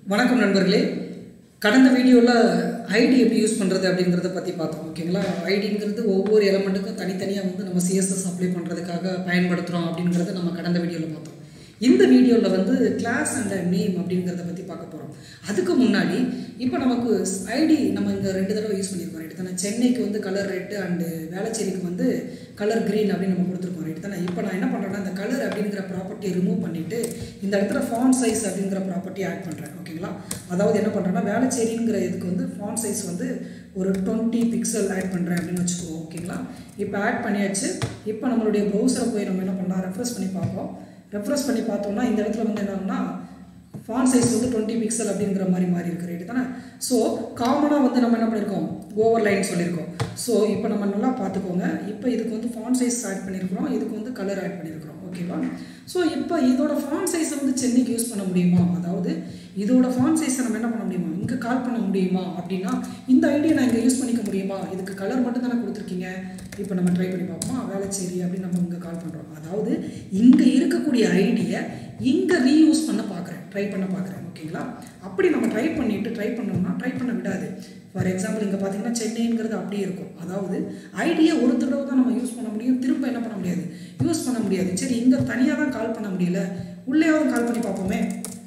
வணக்கம் நண்பர்களே கடந்த வீடியோவில் ஐடி எப்படி யூஸ் பண்ணுறது அப்படிங்கிறத பற்றி பார்த்தோம் ஓகேங்களா ஐடிங்கிறது ஒவ்வொரு எலமெண்ட்டுக்கும் தனித்தனியாக வந்து நம்ம சிஎஸ்எஸ் அப்ளை பண்ணுறதுக்காக பயன்படுத்துகிறோம் அப்படிங்கிறத நம்ம கடந்த வீடியோவில் பார்த்தோம் இந்த வீடியோவில் வந்து கிளாஸ் அண்ட் நேம் அப்படிங்கிறத பற்றி பார்க்க போகிறோம் அதுக்கு முன்னாடி இப்போ நமக்கு ஐடி நம்ம இங்கே ரெண்டு தடவை யூஸ் பண்ணியிருக்கோம் ரைட் தானே சென்னைக்கு வந்து கலர் ரெட்டு அண்டு வேளச்சேரிக்கு வந்து கலர் க்ரீன் அப்படின்னு நம்ம கொடுத்துருக்கோம் ரைட் தானே இப்போ நான் என்ன பண்ணுறேன்னா இந்த கலர் அப்படிங்கிற ப்ராப்பர்ட்டியை ரிமூவ் பண்ணிவிட்டு இந்த இடத்துல ஃபான் சைஸ் அப்படிங்கிற ப்ராப்பர்ட்டி ஆட் பண்ணுறேன் ஓகேங்களா அதாவது என்ன பண்ணுறேன்னா வேளச்சேரிங்கிற இதுக்கு வந்து ஃபான் சைஸ் வந்து ஒரு டுவெண்ட்டி பிக்சல் ஆட் பண்ணுறேன் அப்படின்னு வச்சுக்குவோம் ஓகேங்களா இப்போ ஆட் பண்ணியாச்சு இப்போ நம்மளுடைய ப்ரௌசரை போய் நம்ம என்ன பண்ணலாம் ரெஃப்ரெஷ் பண்ணி பார்ப்போம் ரெஃப்ரெஷ் பண்ணி பார்த்தோம்னா இந்த இடத்துல வந்து என்னன்னா ஃபான் சைஸ் வந்து டுவெண்ட்டி பிக்சல் அப்படிங்கிற மாதிரி மாறி இருக்கு ரைட்டு தானே ஸோ காமனாக வந்து நம்ம என்ன பண்ணியிருக்கோம் ஓவர் லைன் சொல்லியிருக்கோம் ஸோ இப்போ நம்ம நல்லா பார்த்துக்கோங்க இப்போ இதுக்கு வந்து ஃபான் சைஸ் ஆட் பண்ணியிருக்கிறோம் இதுக்கு வந்து கலர் ஆட் பண்ணியிருக்கிறோம் ஓகேவா ஸோ இப்போ இதோட ஃபான் சைஸை வந்து சென்னைக்கு யூஸ் பண்ண முடியுமா அதாவது இதோட ஃபான் சைஸை நம்ம என்ன பண்ண முடியுமா இங்கே கால் பண்ண முடியுமா அப்படின்னா இந்த ஐடியா நான் இங்கே யூஸ் பண்ணிக்க முடியுமா இதுக்கு கலர் மட்டும் தானே கொடுத்துருக்கீங்க இப்போ நம்ம ட்ரை பண்ணி பார்ப்போம் வேலைச்சேரி அப்படின்னு நம்ம இங்கே கால் பண்ணுறோம் அதாவது இங்கே இருக்கக்கூடிய ஐடியை இங்கே ரீயூஸ் பண்ண பார்க்குறேன் ட்ரை பண்ண பார்க்குறேன் ஓகேங்களா அப்படி நம்ம ட்ரை பண்ணிவிட்டு ட்ரை பண்ணோம்னா ட்ரை பண்ண விடாது ஃபார் எக்ஸாம்பிள் இங்கே பார்த்தீங்கன்னா சென்னைங்கிறது அப்படியே இருக்கும் அதாவது ஐடியை ஒரு தடவை தான் நம்ம யூஸ் பண்ண முடியும் திரும்ப என்ன பண்ண முடியாது யூஸ் பண்ண முடியாது சரி இங்கே தனியாக தான் கால் பண்ண முடியல உள்ளேயாவது கால் பண்ணி பார்ப்போமே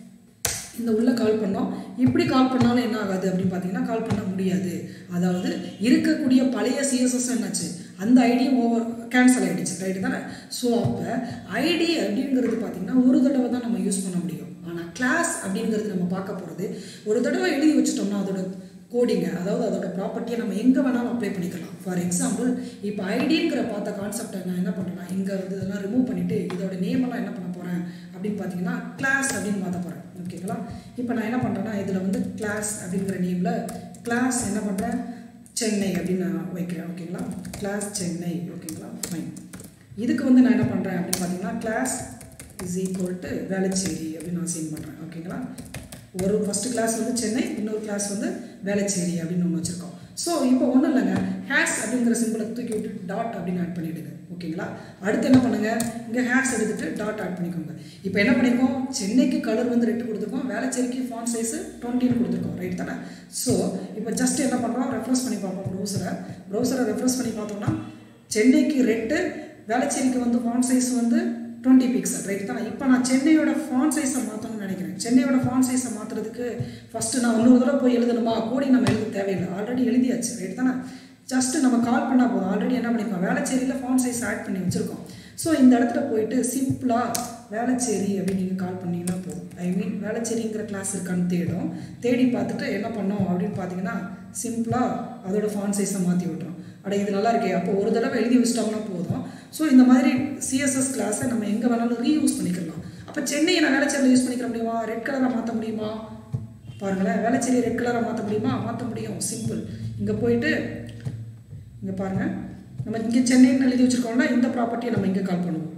இந்த உள்ள கால் பண்ணோம் இப்படி கால் பண்ணாலும் என்ன ஆகாது அப்படின்னு பார்த்தீங்கன்னா கால் பண்ண முடியாது அதாவது இருக்கக்கூடிய பழைய சிஎஸ்எஸ் என்னாச்சு அந்த ஐடியும் ஓவர் கேன்சல் ஆகிடுச்சு ரைட்டு தானே ஸோ அப்போ ஐடி அப்படிங்கிறது பார்த்தீங்கன்னா ஒரு தடவை தான் நம்ம யூஸ் பண்ண முடியும் ஆனால் கிளாஸ் அப்படிங்கிறது நம்ம பார்க்க போகிறது ஒரு தடவை எழுதி வச்சுட்டோம்னா அதோட கோடிங்க அதாவது அதோட ப்ராப்பர்ட்டியை நம்ம எங்கே வேணாலும் அப்ளை பண்ணிக்கலாம் ஃபார் எக்ஸாம்பிள் இப்போ ஐடிங்கிற பார்த்த கான்செப்டை நான் என்ன பண்ணுறேன்னா இங்கே வந்து இதெல்லாம் ரிமூவ் பண்ணிவிட்டு இதோட நேமெல்லாம் என்ன பண்ண போகிறேன் அப்படின்னு பார்த்தீங்கன்னா கிளாஸ் அப்படின்னு மாற்ற போகிறேன் ஓகேங்களா இப்போ நான் என்ன பண்ணுறேன்னா இதில் வந்து கிளாஸ் அப்படிங்கிற நேமில் கிளாஸ் என்ன பண்ணுறேன் சென்னை அப்படின்னு நான் வைக்கிறேன் ஓகேங்களா கிளாஸ் சென்னை ஓகேங்களா ஃபைன் இதுக்கு வந்து நான் என்ன பண்ணுறேன் அப்படின்னு பார்த்தீங்கன்னா class is equal to Velachery அப்படின்னு நான் சீன் பண்ணுறேன் ஓகேங்களா ஒரு ஃபஸ்ட்டு கிளாஸ் வந்து சென்னை இன்னொரு கிளாஸ் வந்து வேளச்சேரி அப்படின்னு ஒன்று வச்சுருக்கோம் ஸோ இப்போ ஒன்றும் இல்லைங்க ஹேஷ் அப்படிங்கிற சிம்பிளை தூக்கி விட்டு டாட் அப்படின்னு ஆட் பண்ணிவிடுங்க ஓகேங்களா அடுத்து என்ன பண்ணுங்கள் இங்கே ஹேஷ் எடுத்துகிட்டு டாட் ஆட் பண்ணிக்கோங்க இப்போ என்ன பண்ணியிருக்கோம் சென்னைக்கு கலர் வந்து ரெட்டு கொடுத்துருக்கோம் வேளச்சேரிக்கு ஃபான் சைஸு டுவெண்ட்டின்னு கொடுத்துருக்கோம் ரைட் தானே ஸோ இப்போ ஜஸ்ட் என்ன பண்ணுறோம் ரெஃப்ரெஷ் பண்ணி பார்ப்போம் ப்ரௌசரை ப்ரௌசரை ரெஃப்ரெஷ் பண்ணி பார்த்தோம்னா சென்னைக்கு ரெட்டு வேளச்சேரிக்கு வந்து ஃபான் சைஸ் வந்து டுவெண்ட்டி பிக்சல் ரைட் தானே இப்போ நான் சென்னையோட ஃபான் சைஸை மாற்றணும்னு நினைக்கிறேன் சென்னையோட ஃபான் சைஸை மாற்றுறதுக்கு ஃபஸ்ட்டு நான் இன்னொரு தடவை போய் எழுதணுமா கோடிங் நம்ம எழுத தேவையில்லை ஆல்ரெடி எழுதியாச்சு ரைட் தானே ஜஸ்ட்டு நம்ம கால் பண்ணால் போதும் ஆல்ரெடி என்ன பண்ணியிருக்கோம் வேளச்சேரியில் ஃபான் சைஸ் ஆட் பண்ணி வச்சுருக்கோம் ஸோ இந்த இடத்துல போயிட்டு சிம்பிளாக வேளச்சேரி அப்படின்னு நீங்கள் கால் பண்ணிங்கன்னா போதும் ஐ மீன் வேளச்சேரிங்கிற கிளாஸ் இருக்கான்னு தேடும் தேடி பார்த்துட்டு என்ன பண்ணோம் அப்படின்னு பார்த்தீங்கன்னா சிம்பிளாக அதோட ஃபான் சைஸை மாற்றி விட்டுரும் அட இது நல்லா இருக்கே அப்போ ஒரு தடவை எழுதி வச்சிட்டோம்னா போதும் ஸோ இந்த மாதிரி சிஎஸ்எஸ் கிளாஸை நம்ம எங்கே வேணாலும் ரீயூஸ் பண்ணிக்கலாம் அப்போ சென்னையை நான் வேளச்சேரியில் யூஸ் பண்ணிக்க முடியுமா ரெட் கலராக மாற்ற முடியுமா பாருங்களேன் வேளச்சேரி ரெட் கலராக மாற்ற முடியுமா மாற்ற முடியும் சிம்பிள் இங்கே போயிட்டு இங்கே பாருங்கள் நம்ம இங்கே சென்னைன்னு எழுதி வச்சுருக்கோம்னா இந்த ப்ராப்பர்ட்டியை நம்ம இங்கே கால் பண்ணுவோம்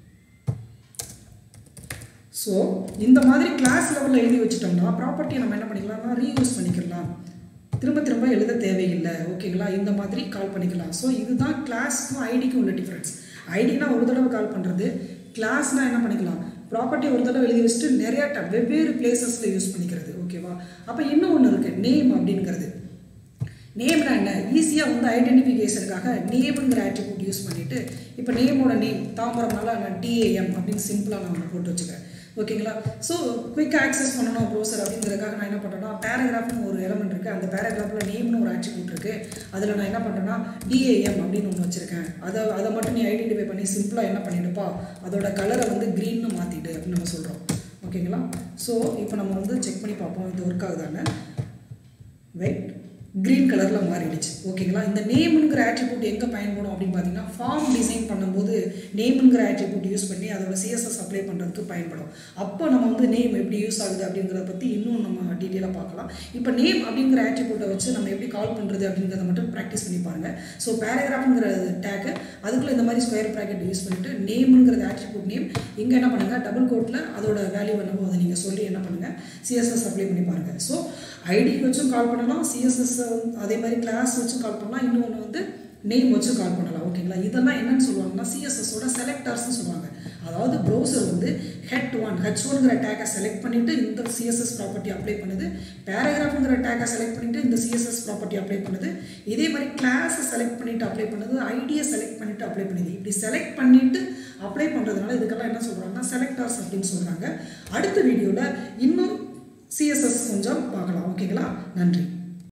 ஸோ இந்த மாதிரி கிளாஸ் லெவலில் எழுதி வச்சுட்டோம்னா ப்ராப்பர்ட்டியை நம்ம என்ன பண்ணிக்கலாம்னா ரீயூஸ் பண்ணிக்கலாம் திரும்ப திரும்ப எழுத தேவையில்லை ஓகேங்களா இந்த மாதிரி கால் பண்ணிக்கலாம் ஸோ இதுதான் கிளாஸ்க்கும் ஐடிக்கும் உள்ள டிஃப்ரென்ஸ் ஐடினா ஒரு தடவை கால் பண்ணுறது கிளாஸ்னால் என்ன பண்ணிக்கலாம் ப்ராப்பர்ட்டி ஒரு தடவை எழுதி வச்சுட்டு நிறைய ட- வெவ்வேறு பிளேசஸில் யூஸ் பண்ணிக்கிறது ஓகேவா அப்போ இன்னும் ஒன்று இருக்குது நேம் அப்படிங்கிறது நேம்னா என்ன ஈஸியாக வந்து ஐடென்டிஃபிகேஷனுக்காக நேமுங்கிற ஆட்ரிபியூட் யூஸ் பண்ணிவிட்டு இப்போ நேமோட நேம் தாம்பரம்னால நான் டிஏஎம் அப்படின்னு சிம்பிளாக நான் ஒன்று போட்டு வச்சுக்கிறேன் ஓகேங்களா ஸோ குயிக் ஆக்சஸ் பண்ணணும் ப்ரௌசர் அப்படிங்கிறதுக்காக நான் என்ன பண்ணுறேன்னா பேராகிராஃப்னு ஒரு எலமெண்ட் இருக்குது அந்த பேராகிராஃபில் நேம்னு ஒரு ஆட்ரிபியூட் இருக்குது அதில் நான் என்ன பண்ணுறேன்னா டிஏஎம் அப்படின்னு ஒன்று வச்சுருக்கேன் அதை அதை மட்டும் நீ ஐடென்டிஃபை பண்ணி சிம்பிளாக என்ன பண்ணிடுப்பா அதோட கலரை வந்து க்ரீன்னு மாற்றிடு அப்படின்னு நம்ம சொல்கிறோம் ஓகேங்களா ஸோ இப்போ நம்ம வந்து செக் பண்ணி பார்ப்போம் இது ஒர்க் ஆகுதான்னு வெயிட் க்ரீன் கலரில் மாறிடுச்சு ஓகேங்களா இந்த நேமுங்கிற ஆட்ரிபியூட் எங்கே பயன்படும் அப்படின்னு பார்த்தீங்கன்னா ஃபார்ம் டிசைன் பண்ணும்போது நேமுங்கிற ஆட்ரிபியூட் யூஸ் பண்ணி அதோட சிஎஸ்எஸ் அப்ளை பண்ணுறதுக்கு பயன்படும் அப்போ நம்ம வந்து நேம் எப்படி யூஸ் ஆகுது அப்படிங்கிறத பற்றி இன்னும் நம்ம டீட்டெயிலாக பார்க்கலாம் இப்போ நேம் அப்படிங்கிற ஆட்ரிபியூட்டை வச்சு நம்ம எப்படி கால் பண்ணுறது அப்படிங்கிறத மட்டும் ப்ராக்டிஸ் பண்ணி பாருங்கள் ஸோ பேராகிராஃப்ங்கிற டேக்கு அதுக்குள்ளே இந்த மாதிரி ஸ்கொயர் ப்ராக்கெட் யூஸ் பண்ணிவிட்டு நேமுங்கிறது ஆட்ரிபியூட் நேம் இங்கே என்ன பண்ணுங்கள் டபுள் கோட்டில் அதோட வேல்யூ என்னவோ அதை நீங்கள் சொல்லி என்ன பண்ணுங்கள் சிஎஸ்எஸ் அப்ளை பண்ணி பாருங்கள் ஸோ ஐடி வச்சும் கால் பண்ணலாம் சிஎஸ்எஸ் அதே மாதிரி கிளாஸ் வச்சும் கால் பண்ணலாம் இன்னொன்று வந்து நேம் வச்சு கால் பண்ணலாம் ஓகேங்களா இதெல்லாம் என்னன்னு சொல்லுவாங்கன்னா சிஎஸ்எஸோட செலக்டர்ஸ்னு சொல்லுவாங்க அதாவது ப்ரௌசர் வந்து ஹெட் ஒன் ஹெச் ஒன்ங்கிற டேக்கை செலக்ட் பண்ணிவிட்டு இந்த சிஎஸ்எஸ் ப்ராப்பர்ட்டி அப்ளை பண்ணுது பேராகிராஃப்ங்கிற டேக்கை செலக்ட் பண்ணிவிட்டு இந்த சிஎஸ்எஸ் ப்ராப்பர்ட்டி அப்ளை பண்ணுது இதே மாதிரி கிளாஸை செலக்ட் பண்ணிவிட்டு அப்ளை பண்ணுது ஐடியை செலக்ட் பண்ணிவிட்டு அப்ளை பண்ணுது இப்படி செலக்ட் பண்ணிவிட்டு அப்ளை பண்ணுறதுனால இதுக்கெல்லாம் என்ன சொல்கிறாங்கன்னா செலக்டர்ஸ் அப்படின்னு சொல்கிறாங்க அடுத்த வீடியோவில் இன்னும் சிஎஸ்எஸ் கொஞ்சம் பார்க்கலாம் ஓகேங்களா நன்றி